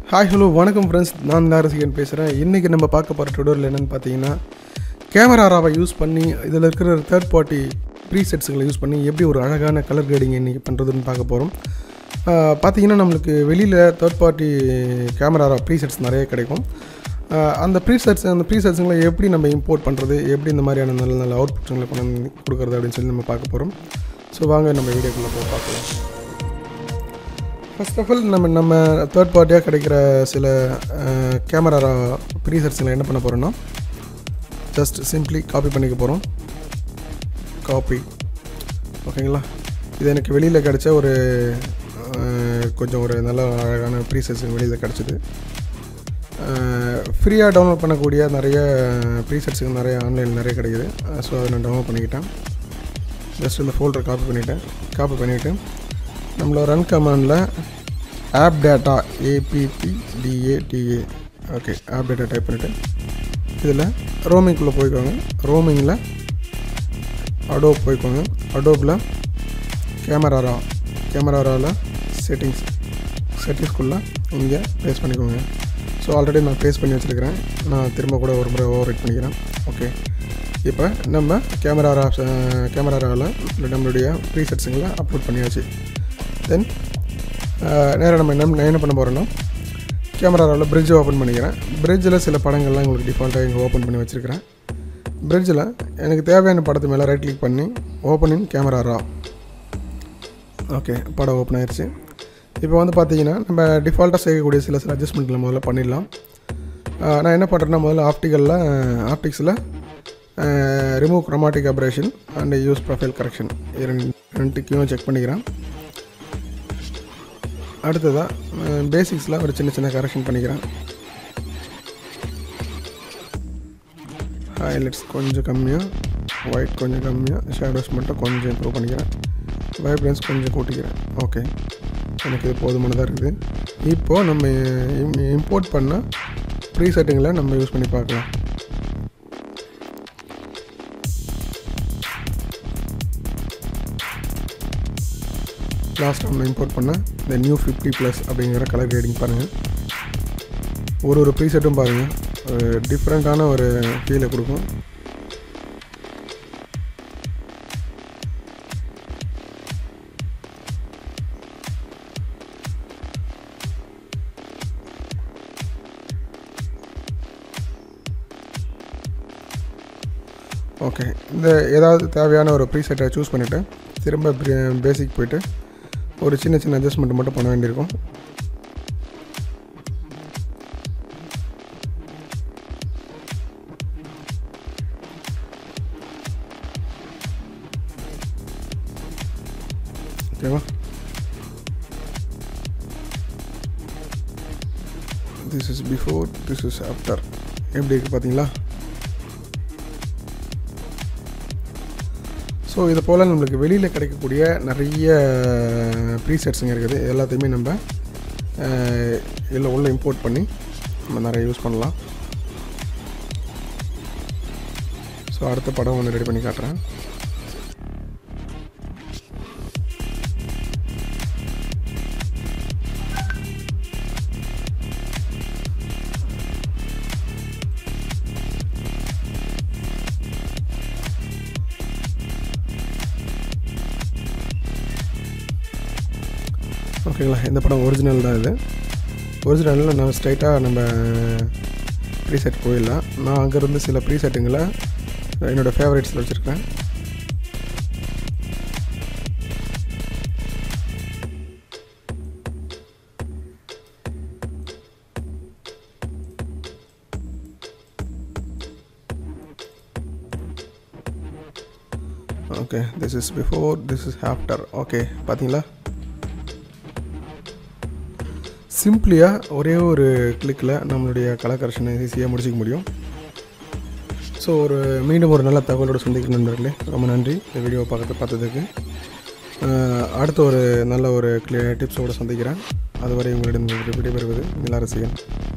hi hello வணக்கம் friends நான் நாரசிகன் பேசுகிறேன் இன்றைக்கி நம்ம பார்க்க போகிற டுடோரியல் என்னென்னு பார்த்தீங்கன்னா கேமராவை யூஸ் பண்ணி இதில் இருக்கிற தேர்ட் பார்ட்டி ப்ரீசெட்ஸுகளை யூஸ் பண்ணி எப்படி ஒரு அழகான கலர் கிரேடிங் இன்றைக்கி பண்ணுறதுன்னு பார்க்க போகிறோம் பார்த்தீங்கன்னா நம்மளுக்கு வெளியில் தேர்ட் பார்ட்டி கேமரா ப்ரீசெட்ஸ் நிறைய கிடைக்கும் ஆஹ் அந்த ப்ரீசெட்ஸ் அந்த ப்ரீசெட்ஸுங்களை எப்படி நம்ம இம்போர்ட் பண்ணுறது எப்படி இந்த மாதிரியான நல்ல நல்ல அவுட்புட்ஸுங்களை கொண்டு வந்து கொடுக்குறது அப்படின்னு சொல்லி நம்ம பார்க்க போகிறோம் ஸோ வாங்க நம்ம வீடியோக்குள்ளே போய் பார்க்கலாம் ஃபர்ஸ்ட் ஆஃப் ஆல் நம்ம நம்ம தேர்ட் பார்ட்டியாக கிடைக்கிற சில கேமரா ப்ரீசெட்ஸில் என்ன பண்ண போகிறோன்னா ஜஸ்ட் சிம்பிளி காப்பி பண்ணிக்க போகிறோம் காப்பி ஓகேங்களா இது எனக்கு வெளியில் கிடைச்ச ஒரு அஹ், கொஞ்சம் ஒரு நல்ல அழகான ப்ரீசெட்ஸ் வெளியில் கிடச்சிது ஃப்ரீயாக டவுன்லோட் பண்ணக்கூடிய நிறைய ப்ரீசெட்ஸுக்கு நிறைய ஆன்லைனில் நிறைய கிடைக்குது ஸோ அதை நான் டவுன்லோட் பண்ணிக்கிட்டேன் ஜஸ்ட் இந்த ஃபோல்டரை காப்பி பண்ணிவிட்டேன் காப்பி பண்ணிவிட்டு நம்மளோட ரன் கமாண்டில் app data appdata okay app data type பண்ணிவிட்டு இதில் ரோமிங்குள்ளே போய்க்கோங்க ரோமிங்கில் அடோப் போய்க்கோங்க அடோப்பில் கேமராரா கேமராராவில் செட்டிங்ஸ் செட்டிங்ஸ்குள்ளே இங்கே பேஸ்ட் பண்ணிக்கோங்க ஸோ ஆல்ரெடி நான் பேஸ்ட் பண்ணி வச்சுருக்கிறேன் நான் திரும்ப கூட ஒரு முறை ஓவர் ரைட் பண்ணிக்கிறேன் ஓகே இப்போ நம்ம கேமரா கேமராவில் நம்மளுடைய ப்ரீசெட்ஸுங்களை அப்லோட் பண்ணியாச்சு தென் நேராக நம்ம என்ன நான் என்ன பண்ண போகிறோன்னா கேமராவில் பிரிட்ஜ் ஓப்பன் பண்ணிக்கிறேன் பிரிட்ஜில் சில படங்கள்லாம் உங்களுக்கு டிஃபால்ட்டாக இங்கே ஓப்பன் பண்ணி வச்சுருக்கிறேன் பிரிட்ஜில் எனக்கு தேவையான படத்து மேலே ரைட் கிளிக் பண்ணி open in camera raw okay படம் ஓப்பன் ஆயிடுச்சு இப்போ வந்து பார்த்தீங்கன்னா நம்ம டிஃபால்ட்டாக செய்யக்கூடிய சில சில அட்ஜஸ்ட்மெண்ட்டில் முதல்ல பண்ணிடலாம் ஆஹ் நான் என்ன பண்ணுறேன்னா முதல்ல ஆப்டிக்கலில் ஆப்டிக்ஸில் remove chromatic aberration and use profile correction ரெண்டு ரெண்டுத்தையும் செக் பண்ணிக்கிறேன் அடுத்ததாக பேசிக்ஸில் ஒரு சின்ன சின்ன கரெக்ஷன் பண்ணிக்கிறேன் ஹைலைட்ஸ் கொஞ்சம் கம்மியாக ஒயிட் கொஞ்சம் கம்மியாக ஷேடோஸ் மட்டும் கொஞ்சம் இம்ப்ரூவ் பண்ணிக்கிறேன் வைப்ரன்ஸ் கொஞ்சம் கூட்டிக்கிறேன் ஓகே எனக்கு இது போதுமானதாக இருக்குது இப்போது நம்ம இம்போர்ட் பண்ண ப்ரீ செட்டிங்கில் நம்ம யூஸ் பண்ணி பார்க்கலாம் லாஸ்ட் நம்ம இம்போர்ட் பண்ண இந்த நியூ ஃபிஃப்டி ப்ளஸ் அப்படிங்கிற கலர் கிரேடிங் பாருங்கள் ஒரு ஒரு ப்ரீசெட்டும் பாருங்கள் டிஃப்ரெண்ட்டான ஒரு ஃபீலை கொடுக்கும் ஓகே இந்த ஏதாவது தேவையான ஒரு ப்ரீசெட்டை சூஸ் பண்ணிவிட்டு திரும்ப பேசிக் போயிட்டு ஒரு சின்ன சின்ன அட்ஜஸ்ட்மெண்ட் மட்டும் பண்ண வேண்டியிருக்கும் ஓகேவா this is before this is after எப்படி இருக்குது பார்த்தீங்களா ஸோ இது போல் நம்மளுக்கு வெளியில் கிடைக்கக்கூடிய நிறைய ப்ரீசெட்ஸுங்க இருக்குது இது எல்லாத்தையுமே நம்ம இதில் உள்ள இம்போர்ட் பண்ணி நம்ம நிறைய யூஸ் பண்ணலாம் ஸோ அடுத்த படம் ஒன்று ரெடி பண்ணி காட்டுறேன் ஓகேங்களா இந்த படம் ஒரிஜினல் தான் இது ஒரிஜினலில் நான் ஸ்ட்ரைட்டாக நம்ம ப்ரீசெட் போயிடலாம் நான் அங்கேருந்து சில ப்ரீசெட்டுங்களை என்னோடய ஃபேவரேட்ஸில் வச்சுருக்கேன் okay this is before this is after okay பார்த்தீங்களா சிம்பிளியாக ஒரே ஒரு கிளிக்கில் நம்மளுடைய கலர் கரெக்ஷனை ஈஸியாக முடிச்சிக்க முடியும் ஸோ ஒரு மீண்டும் ஒரு நல்ல தகவலோட சந்திக்கிற நண்பர்களே ரொம்ப நன்றி இந்த வீடியோவை பார்க்கறது பார்த்ததுக்கு அஹ், அடுத்த ஒரு நல்ல ஒரு கிளியர் டிப்ஸோடு சந்திக்கிறேன் அதுவரை உங்களிடம் விடைபெறுவது நிலாரசிகன்